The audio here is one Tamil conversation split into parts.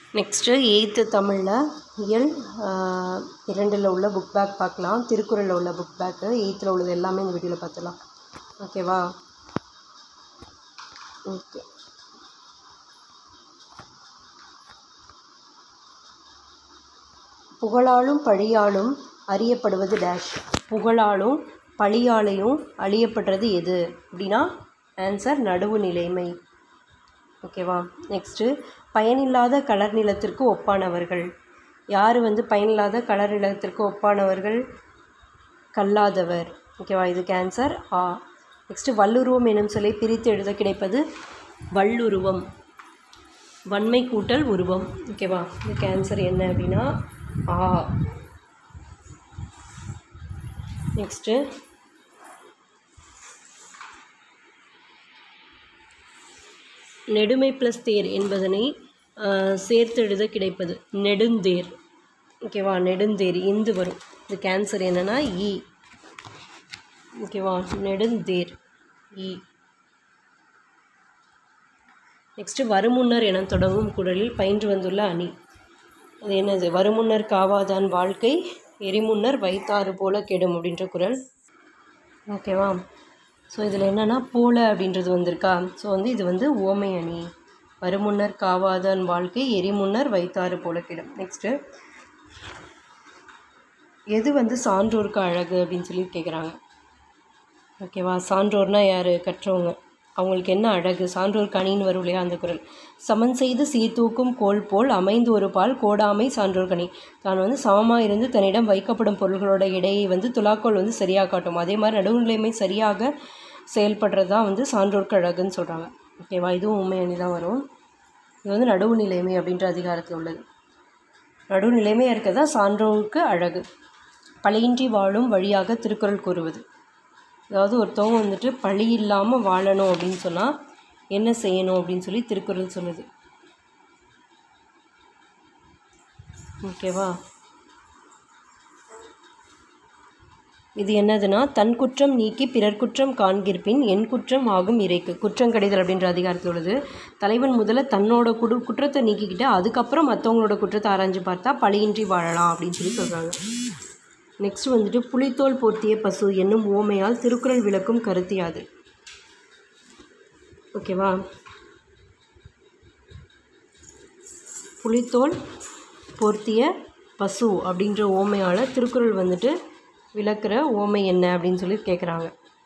நெக்ஸ்ட்டு எயித்து தமிழில் இயல் இரண்டில் உள்ள புக் பேக் பார்க்கலாம் திருக்குறளில் உள்ள புக் பேக்கு எயித்தில் உள்ளது எல்லாமே இந்த வீடியோவில் பார்த்துலாம் ஓகேவா ஓகே புகழாலும் பழியாலும் அறியப்படுவது டேஷ் புகழாலும் பழியாலையும் அழியப்படுறது எது அப்படின்னா ஆன்சர் நடுவு நிலைமை ஓகேவா நெக்ஸ்ட்டு பயனில்லாத கலர் நிலத்திற்கு ஒப்பானவர்கள் யார் வந்து பயனில்லாத கலர் நிலத்திற்கு ஒப்பானவர்கள் கல்லாதவர் ஓகேவா இதுக்கு ஆன்சர் ஆ நெக்ஸ்ட்டு வல்லுருவம் எனும் சொல்லை பிரித்து எழுத கிடைப்பது வல்லுருவம் வன்மை கூட்டல் உருவம் ஓகேவா இதுக்கு ஆன்சர் என்ன அப்படின்னா ஆ நெக்ஸ்ட்டு நெடுமை ப்ளஸ் தேர் என்பதனை சேர்த்தெழுத கிடைப்பது நெடுந்தேர் ஓகேவா நெடுந்தேர் இந்து வரும் இது கேன்சர் என்னென்னா இ ஓகேவா நெடுந்தேர் இ நெக்ஸ்ட்டு வருமுன்னர் என தொடங்கும் குரலில் பயின்று வந்துள்ள அணி அது என்னது வருமுன்னர் காவாதான் வாழ்க்கை எரிமுன்னர் வைத்தாறு போல கெடும் அப்படின்ற குரல் ஓகேவா ஸோ இதில் என்னென்னா போல அப்படின்றது வந்திருக்கா ஸோ வந்து இது வந்து ஓமை அணி வருமுன்னர் காவாதான் வாழ்க்கை எரிமுன்னர் வைத்தாறு போல கெடும் நெக்ஸ்ட்டு எது வந்து சான்றோருக்கு அழகு அப்படின்னு சொல்லி கேட்குறாங்க ஓகேவா சான்றோர்னா யார் கற்றவங்க அவங்களுக்கு என்ன அழகு சான்றோருக்கு அணின்னு வரும் இல்லையா அந்த குரல் சமன் செய்து சீர்தூக்கும் கோல் போல் அமைந்து ஒரு பால் கோடாமை சான்றோர் கணி தான் வந்து சமமாக இருந்து தன்னிடம் வைக்கப்படும் பொருள்களோட எடையை வந்து துலாக்கோல் வந்து சரியாக காட்டும் அதே மாதிரி நடுவுநிலைமை சரியாக செயல்படுறது தான் வந்து சான்றோருக்கு அழகுன்னு சொல்கிறாங்க ஓகேவா இதுவும் உண்மை அணி தான் வரும் இது வந்து நடுவு நிலைமை அப்படின்ற அதிகாரத்தில் உள்ளது நடுவுநிலைமையாக இருக்கிறது தான் சான்றோருக்கு அழகு பழியின்றி வாழும் வழியாக திருக்குறள் கூறுவது அதாவது ஒருத்தவங்க வந்துட்டு பழி இல்லாமல் வாழணும் அப்படின்னு சொன்னால் என்ன செய்யணும் அப்படின்னு சொல்லி திருக்குறள் சொல்லுது ஓகேவா இது என்னதுன்னா தன் குற்றம் நீக்கி பிறர் குற்றம் காண்கிற்பின் என் குற்றம் ஆகும் இறைக்கு குற்றம் கடிதல் அப்படின்ற அதிகாரத்தில் உள்ளது தலைவன் முதல்ல தன்னோட குடு குற்றத்தை நீக்கிக்கிட்டு அதுக்கப்புறம் மற்றவங்களோட குற்றத்தை ஆராய்ஞ்சு பார்த்தா பழியின்றி வாழலாம் அப்படின்னு சொல்லி சொல்கிறாங்க நெக்ஸ்ட் வந்துட்டு புலித்தோல் போர்த்திய பசு என்னும் ஓமையால் திருக்குறள் விளக்கும் கருத்தியாது ஓகேவா புலித்தோல் போர்த்திய பசு அப்படின்ற ஓமையால் திருக்குறள் வந்துட்டு விளக்குற ஓமை என்ன அப்படின்னு சொல்லி கேட்குறாங்க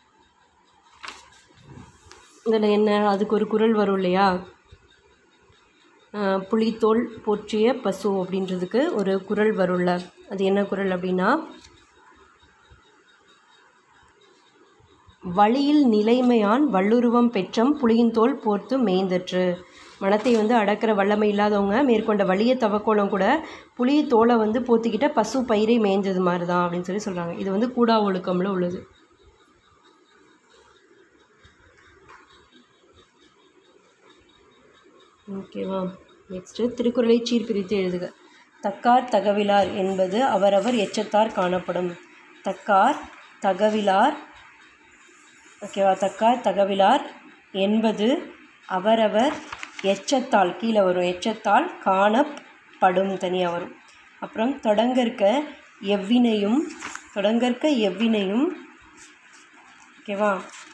இதில் என்ன அதுக்கு ஒரு குரல் வரும் இல்லையா புலித்தோல் போற்றிய பசு அப்படின்றதுக்கு ஒரு குரல் வரும்ல அது என்ன குரல் அப்படின்னா வழியில் நிலைமையான் வல்லுருவம் பெற்றம் புலியின் தோல் போர்த்து மேய்ந்தற்று மனத்தை வந்து அடக்கிற வல்லமை இல்லாதவங்க மேற்கொண்ட வலிய தவக்கோலம் கூட புலி தோலை வந்து போத்திக்கிட்ட பசு பயிரை மேய்ந்தது மாதிரி தான் அப்படின்னு சொல்லி சொல்கிறாங்க இது வந்து கூடா ஒழுக்கம்ல உள்ளது ஓகேவா நெக்ஸ்ட்டு திருக்குறளை சீர்பிரித்து எழுதுக தக்கார் தகவிலார் என்பது அவரவர் எச்சத்தார் காணப்படும் தக்கார் தகவிலார் ஓகேவா தக்கார் தகவிலார் என்பது அவரவர் எச்சத்தால் கீழே வரும் எச்சத்தால் காணப்படும் தனியாக வரும் அப்புறம் தொடங்கற்க எவ்வினையும் தொடங்கற்க எவ்வினையும் ஓகேவா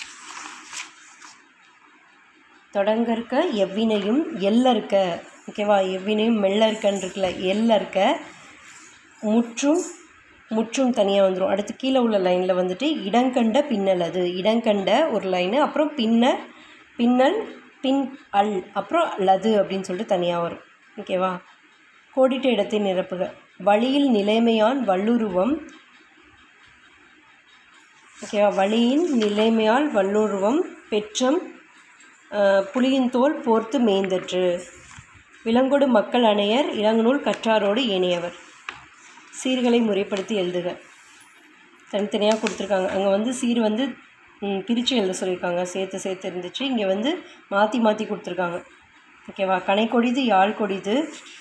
தொடங்கற்க எவ்வினையும் எல்லற்க ஓகேவா எவ்வினையும் மெல்லற்கன்னு இருக்குல்ல எல்லற்க முற்றும் முற்றும் தனியாக வந்துடும் அடுத்து கீழே உள்ள லைனில் வந்துட்டு இடங்கண்ட பின்னல் அது இடங்கண்ட ஒரு லைனு அப்புறம் பின்ன பின்னல் பின் அல் அப்புறம் லது அப்படின்னு சொல்லிட்டு தனியாக வரும் ஓகேவா கோடிட்ட இடத்தை நிரப்புக வழியில் நிலைமையான் வல்லுருவம் ஓகேவா வழியின் நிலைமையால் வல்லுருவம் பெற்றம் புலியின் தோல் போர்த்து மேய்ந்தற்று விலங்கொடு மக்கள் அணையர் இளங்கநூல் கற்றாரோடு ஏனையவர் சீர்களை முறைப்படுத்தி எழுதுக தனித்தனியாக கொடுத்துருக்காங்க அங்கே வந்து சீர் வந்து பிரித்து எழுத சொல்லியிருக்காங்க சேர்த்து சேர்த்து இருந்துச்சு இங்கே வந்து மாற்றி மாற்றி கொடுத்துருக்காங்க ஓகேவா கனை கொடிது யாழ் கொடிது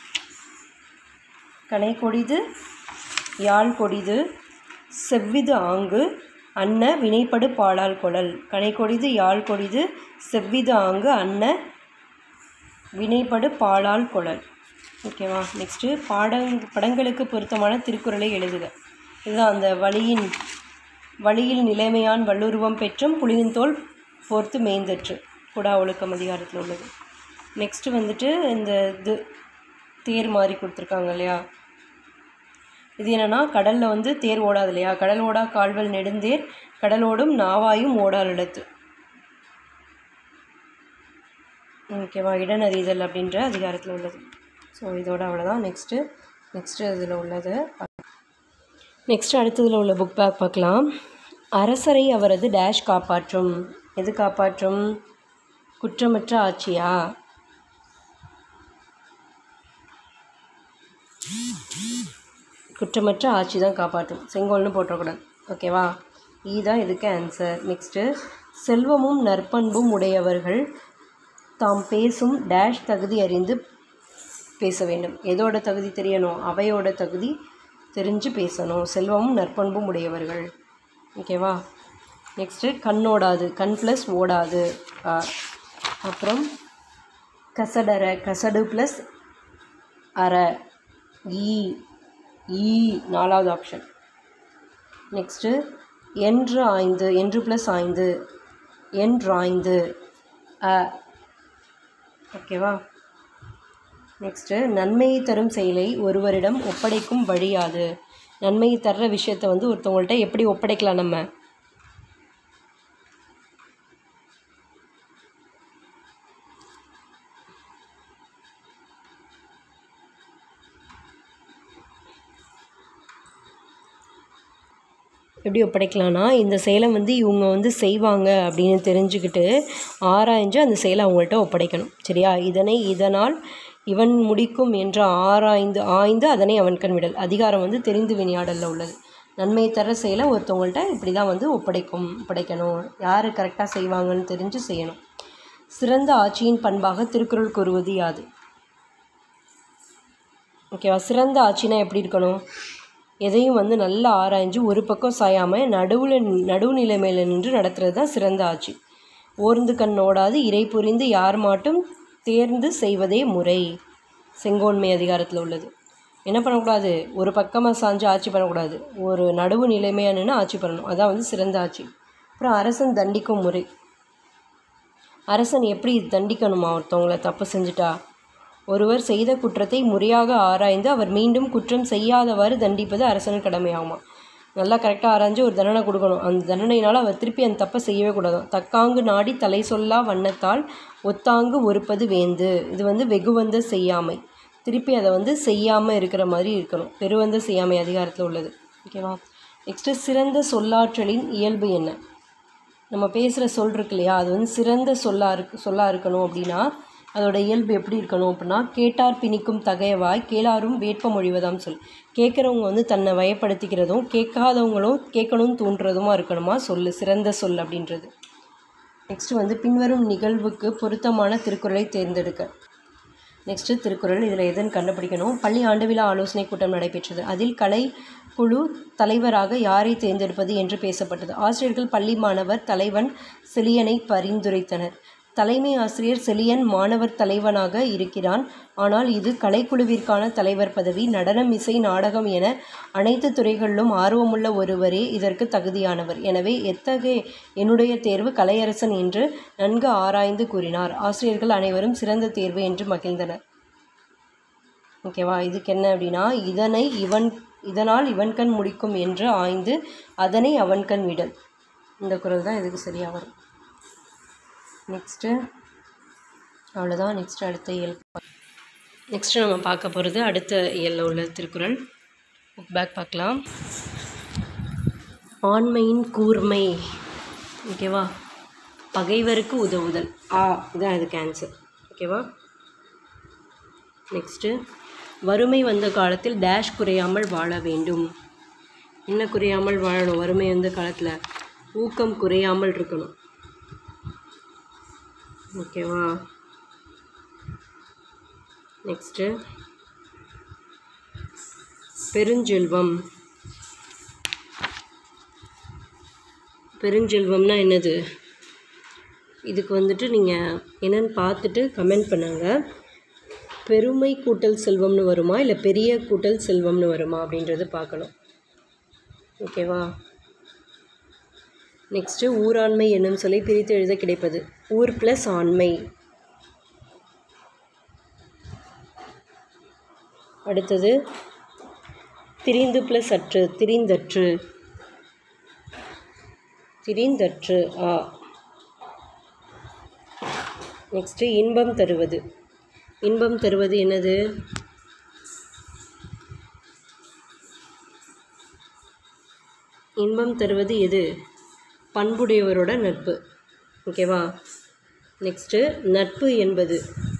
கனை கொடிது யாழ் கொடிது செவ்விது ஆங்கு அன்ன வினைப்படு பாலால் கொழல் கனை கொடிது யாழ் கொடிது செவ்விது ஆங்கு அன்ன வினைப்படு பாலால் கொழல் ஓகேவா நெக்ஸ்ட்டு பாடங் படங்களுக்கு பொருத்தமான திருக்குறளை எழுதுக இதுதான் அந்த வழியின் வழியில் நிலைமையான் வல்லுருவம் பெற்றும் புலியின் தோல் போர்த்து மேய்ந்தற்று குடா ஒழுக்கம் அதிகாரத்தில் உள்ளது நெக்ஸ்ட்டு வந்துட்டு இந்த இது தேர் மாதிரி கொடுத்துருக்காங்க இல்லையா இது என்னென்னா கடலில் வந்து தேர் ஓடாது இல்லையா கடல் ஓடா கால்வல் நெடுந்தேர் கடலோடும் நாவாயும் ஓடார் இடத்து ஓகேவா இடனறிதல் அப்படின்ற அதிகாரத்தில் உள்ளது ஸோ இதோட அவ்வளோதான் நெக்ஸ்ட்டு நெக்ஸ்ட்டு இதில் உள்ளது நெக்ஸ்ட் அடுத்ததில் உள்ள புக் பேக் பார்க்கலாம் அரசரை அவரது டேஷ் காப்பாற்றும் எது காப்பாற்றும் குற்றமற்ற ஆட்சியா குற்றமற்ற ஆட்சி தான் காப்பாற்றும் செங்கோல்னு போட்டக்கூடாது ஓகேவா இதுதான் இதுக்கு ஆன்சர் நெக்ஸ்ட்டு செல்வமும் நற்பண்பும் உடையவர்கள் தாம் பேசும் டேஷ் தகுதி அறிந்து பேச வேண்டும் எதோட தகுதி தெரியணும் அவையோட தகுதி தெரிஞ்சு பேசணும் செல்வமும் நற்பண்பும் உடையவர்கள் ஓகேவா நெக்ஸ்ட்டு கண்ணோடாது கண் ப்ளஸ் ஓடாது ஆ. அப்புறம் கசடர கசடு ப்ளஸ் அற ஈ ஈ நாலாவது ஆப்ஷன் நெக்ஸ்ட்டு என்று ஆய்ந்து என்று ப்ளஸ் ஆய்ந்து என்றாய்ந்து அ ஓகேவா நெக்ஸ்ட்டு நன்மையை தரும் செயலை ஒருவரிடம் ஒப்படைக்கும் வழியாது நன்மையை தர்ற விஷயத்தை வந்து ஒருத்தவங்கள்ட்ட எப்படி ஒப்படைக்கலாம் நம்ம எப்படி ஒப்படைக்கலாம்னா இந்த செயலை வந்து இவங்க வந்து செய்வாங்க அப்படின்னு தெரிஞ்சுக்கிட்டு ஆராய்ஞ்சு அந்த செயலை அவங்கள்ட்ட ஒப்படைக்கணும் சரியா இதனை இதனால் இவன் முடிக்கும் என்று ஆராய்ந்து ஆய்ந்து அதனை அவன் கண் விடல் அதிகாரம் வந்து தெரிந்து வினையாடலில் உள்ளது நன்மை தர செயலை ஒருத்தவங்கள்ட்ட இப்படி தான் வந்து ஒப்படைக்கும் ஒப்படைக்கணும் யார் கரெக்டாக செய்வாங்கன்னு தெரிஞ்சு செய்யணும் சிறந்த ஆட்சியின் பண்பாக திருக்குறள் கூறுவது யாது ஓகேவா சிறந்த ஆட்சினா எப்படி இருக்கணும் எதையும் வந்து நல்லா ஆராய்ஞ்சு ஒரு பக்கம் சாயாமல் நடுவில் நடுவுநிலைமையில் நின்று நடத்துறது தான் சிறந்த ஆட்சி ஓர்ந்து கண் ஓடாது இறை புரிந்து யார் மாட்டும் தேர்ந்து செய்வதே முறை செங்கோன்மை அதிகாரத்தில் உள்ளது என்ன பண்ணக்கூடாது ஒரு பக்கமாக சாஞ்சு ஆட்சி பண்ணக்கூடாது ஒரு நடுவு நிலைமையாக நின்று ஆட்சி பண்ணணும் அதான் வந்து சிறந்த ஆட்சி அப்புறம் அரசன் தண்டிக்கும் முறை அரசன் எப்படி தண்டிக்கணுமா ஒருத்தவங்கள தப்பு செஞ்சுட்டா ஒருவர் செய்த குற்றத்தை முறையாக ஆராய்ந்து அவர் மீண்டும் குற்றம் செய்யாதவாறு தண்டிப்பது அரசனின் கடமையாகுமா நல்லா கரெக்டாக ஆராய்ஞ்சு ஒரு தண்டனை கொடுக்கணும் அந்த தண்டனையினால் அவர் திருப்பி அந்த தப்பை செய்யவே கூடாது தக்காங்கு நாடி தலை சொல்லா வண்ணத்தால் ஒத்தாங்கு ஒருப்பது வேந்து இது வந்து வெகுவந்த செய்யாமை திருப்பி அதை வந்து செய்யாமல் இருக்கிற மாதிரி இருக்கணும் பெருவந்த செய்யாமை அதிகாரத்தில் உள்ளது ஓகேவா நெக்ஸ்ட்டு சிறந்த சொல்லாற்றலின் இயல்பு என்ன நம்ம பேசுகிற சொல் இருக்கு இல்லையா அது வந்து சிறந்த சொல்லா இருக்கு சொல்லா இருக்கணும் அப்படின்னா அதோட இயல்பு எப்படி இருக்கணும் அப்படின்னா கேட்டார் பிணிக்கும் தகையவாய் கேளாரும் வேட்ப மொழிவதாம் சொல் கேட்குறவங்க வந்து தன்னை வயப்படுத்திக்கிறதும் கேட்காதவங்களும் கேட்கணும் தூண்டுறதுமா இருக்கணுமா சொல்லு சிறந்த சொல் அப்படின்றது நெக்ஸ்ட் வந்து பின்வரும் நிகழ்வுக்கு பொருத்தமான திருக்குறளை தேர்ந்தெடுக்க நெக்ஸ்ட்டு திருக்குறள் இதில் எதுன்னு கண்டுபிடிக்கணும் பள்ளி ஆண்டு விழா ஆலோசனை கூட்டம் நடைபெற்றது அதில் கலை குழு தலைவராக யாரை தேர்ந்தெடுப்பது என்று பேசப்பட்டது ஆசிரியர்கள் பள்ளி மாணவர் தலைவன் செலியனை பரிந்துரைத்தனர் தலைமை ஆசிரியர் செலியன் மாணவர் தலைவனாக இருக்கிறான் ஆனால் இது கலைக்குழுவிற்கான தலைவர் பதவி நடனம் இசை நாடகம் என அனைத்து துறைகளிலும் ஆர்வமுள்ள ஒருவரே இதற்கு தகுதியானவர் எனவே எத்தகைய என்னுடைய தேர்வு கலையரசன் என்று நன்கு ஆராய்ந்து கூறினார் ஆசிரியர்கள் அனைவரும் சிறந்த தேர்வு என்று மகிழ்ந்தனர் ஓகேவா இதுக்கு என்ன அப்படின்னா இதனை இவன் இதனால் இவன் கண் முடிக்கும் என்று ஆய்ந்து அதனை அவன் கண் விடல் இந்த குரல் தான் இதுக்கு சரியாக வரும் நெக்ஸ்ட்டு அவ்வளோதான் நெக்ஸ்ட் அடுத்த இயல் நெக்ஸ்ட்டு நம்ம பார்க்க போகிறது அடுத்த இயலில் உள்ள திருக்குறள் புக் பேக் பார்க்கலாம் ஆண்மையின் கூர்மை ஓகேவா பகைவருக்கு உதவுதல் ஆ இதான் இதுக்கு ஆன்சர் ஓகேவா நெக்ஸ்ட்டு வறுமை வந்த காலத்தில் டேஷ் குறையாமல் வாழ வேண்டும் என்ன குறையாமல் வாழணும் வறுமை வந்த காலத்தில் ஊக்கம் குறையாமல் இருக்கணும் ஓகேவா நெக்ஸ்ட்டு பெருஞ்செல்வம் பெருஞ்செல்வம்னா என்னது இதுக்கு வந்துட்டு நீங்கள் என்னன்னு பார்த்துட்டு கமெண்ட் பண்ணுங்க பெருமை கூட்டல் செல்வம்னு வருமா இல்லை பெரிய கூட்டல் செல்வம்னு வருமா அப்படின்றது பார்க்கணும் ஓகேவா நெக்ஸ்ட்டு ஊராண்மை என்னும் சொல்லி பிரித்து எழுத கிடைப்பது ஊர் ப்ளஸ் ஆண்மை அடுத்தது திரிந்து ப்ளஸ் அற்று திரிந்தற்று திரிந்தற்று ஆ நெக்ஸ்ட்டு இன்பம் தருவது இன்பம் தருவது என்னது இன்பம் தருவது எது பண்புடையவரோட நட்பு ஓகேவா நெக்ஸ்ட்டு நட்பு என்பது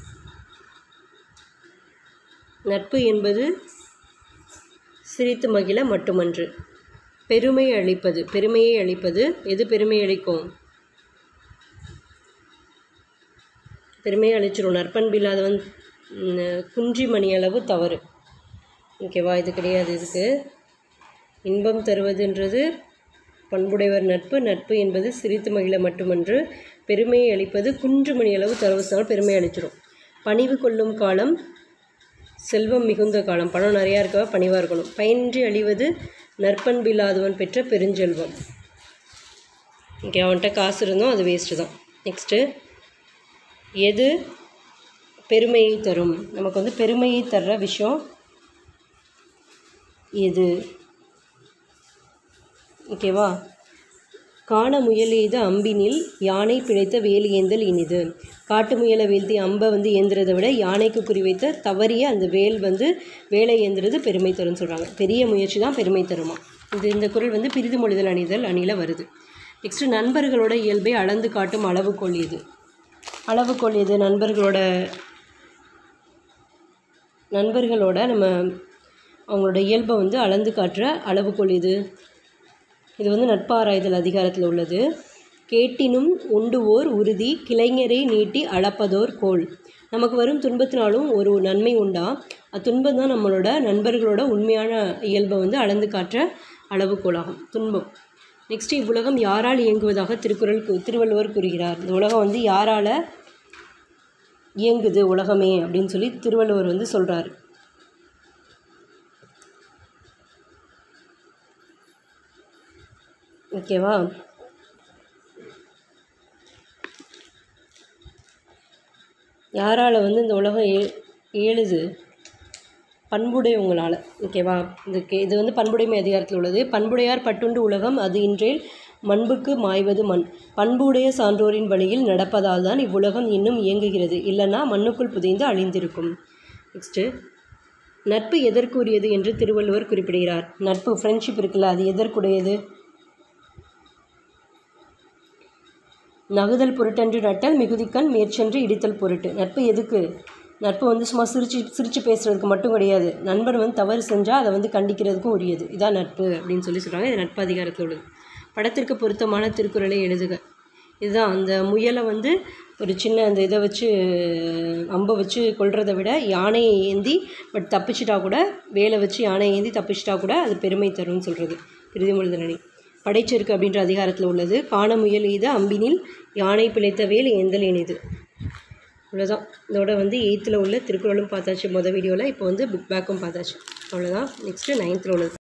நட்பு என்பது சிரித்து மகிழ மட்டுமன்று பெருமை அளிப்பது பெருமையை அளிப்பது எது பெருமை அளிக்கும் பெருமையை அளிச்சிடும் நற்பண்பில்லாதவன் ம், குன்றி மணி அளவு தவறு ஓகேவா இது கிடையாது இதுக்கு இன்பம் தருவதுன்றது பண்புடையவர் நட்பு நட்பு என்பது சிரித்து மகிழ மட்டுமன்று பெருமையை அளிப்பது குன்று மணி அளவு தரவசனால் பெருமை அளிச்சிடும் பணிவு கொள்ளும் காலம் செல்வம் மிகுந்த காலம் பணம் நிறையா இருக்கவா பணிவாக இருக்கணும் பயனின்றி அழிவது நற்பண்பில்லாதவன் பெற்ற பெருஞ்செல்வம் ஓகே அவன்கிட்ட காசு இருந்தோம் அது வேஸ்ட்டு தான் நெக்ஸ்ட்டு எது பெருமையை தரும் நமக்கு வந்து பெருமையை தர்ற விஷயம் எது ஓகேவா காண முயலெய்த அம்பினில் யானை பிழைத்த வேல் ஏந்தல் இனிது காட்டு முயலை வீழ்த்தி அம்பை வந்து ஏந்துறதை விட யானைக்கு குறிவைத்த தவறிய அந்த வேல் வந்து வேலை ஏந்துறது பெருமை தரும்னு சொல்கிறாங்க பெரிய முயற்சி தான் பெருமை தருமா இது இந்த குரல் வந்து பிரிது மொழிதல் அணிதல் அணியில் வருது நெக்ஸ்ட்டு நண்பர்களோட இயல்பை அளந்து காட்டும் அளவுகோல் எது அளவுகோல் எது நண்பர்களோட நண்பர்களோட நம்ம அவங்களோட இயல்பை வந்து அளந்து காட்டுற அளவுகோல் எது இது வந்து நட்பாராய்தல் அதிகாரத்தில் உள்ளது கேட்டினும் உண்டுவோர் உறுதி கிளைஞரை நீட்டி அளப்பதோர் கோல் நமக்கு வரும் துன்பத்தினாலும் ஒரு நன்மை உண்டா அத்துன்பம் தான் நம்மளோட நண்பர்களோட உண்மையான இயல்பை வந்து அளந்து காட்டுற அளவுகோலாகும் துன்பம் நெக்ஸ்ட் இவ்வுலகம் யாரால் இயங்குவதாக திருக்குறள் கூ- திருவள்ளுவர் கூறுகிறார் இந்த உலகம் வந்து யாரால் இயங்குது உலகமே அப்படின்னு சொல்லி திருவள்ளுவர் வந்து சொல்கிறார் ஓகேவா யாரால் வந்து இந்த உலகம் ஏ ஏழுது பண்புடையவங்களால் ஓகேவா இதுக்கு இது வந்து பண்புடைமை அதிகாரத்தில் உள்ளது பண்புடையார் பட்டுண்டு உலகம் அது இன்றேல் மண்புக்கு மாய்வது மண் பண்புடைய சான்றோரின் வழியில் நடப்பதால் தான் இவ்வுலகம் இன்னும் இயங்குகிறது இல்லைன்னா மண்ணுக்குள் புதைந்து அழிந்திருக்கும் நெக்ஸ்ட்டு நட்பு எதற்குரியது என்று திருவள்ளுவர் குறிப்பிடுகிறார் நட்பு ஃப்ரெண்ட்ஷிப் இருக்குல்ல அது எதற்குடையது நகுதல் பொருட்டன்று நட்டல் மிகுதிக்கண் மேற்சென்று இடித்தல் பொருட்டு நட்பு எதுக்கு நட்பு வந்து சும்மா சிரிச்சு சிரிச்சு பேசுறதுக்கு மட்டும் கிடையாது நண்பன் வந்து தவறு செஞ்சால் அதை வந்து கண்டிக்கிறதுக்கும் உரியது இதான் நட்பு அப்படின்னு சொல்லி சொல்கிறாங்க இது நட்பு அதிகாரத்தில் உள்ளது படத்திற்கு பொருத்தமான திருக்குறளை எழுதுக இதுதான் அந்த முயலை வந்து ஒரு சின்ன அந்த இதை வச்சு அம்பை வச்சு கொல்றதை விட யானையை ஏந்தி பட் தப்பிச்சிட்டா கூட வேலை வச்சு யானையை ஏந்தி தப்பிச்சிட்டா கூட அது பெருமை தரும்னு சொல்கிறது பிரிதிமொழிதனி படைச்செருக்கு அப்படின்ற அதிகாரத்தில் உள்ளது காண முயல் எய்த அம்பினில் யானை பிழைத்த வேல் ஏந்தல் இனிது அவ்வளோதான் இதோட வந்து எயித்தில் உள்ள திருக்குறளும் பார்த்தாச்சு மொதல் வீடியோவில் இப்போ வந்து புக் பேக்கும் பார்த்தாச்சு அவ்வளோதான் நெக்ஸ்ட்டு நைன்த்தில் உள்ளது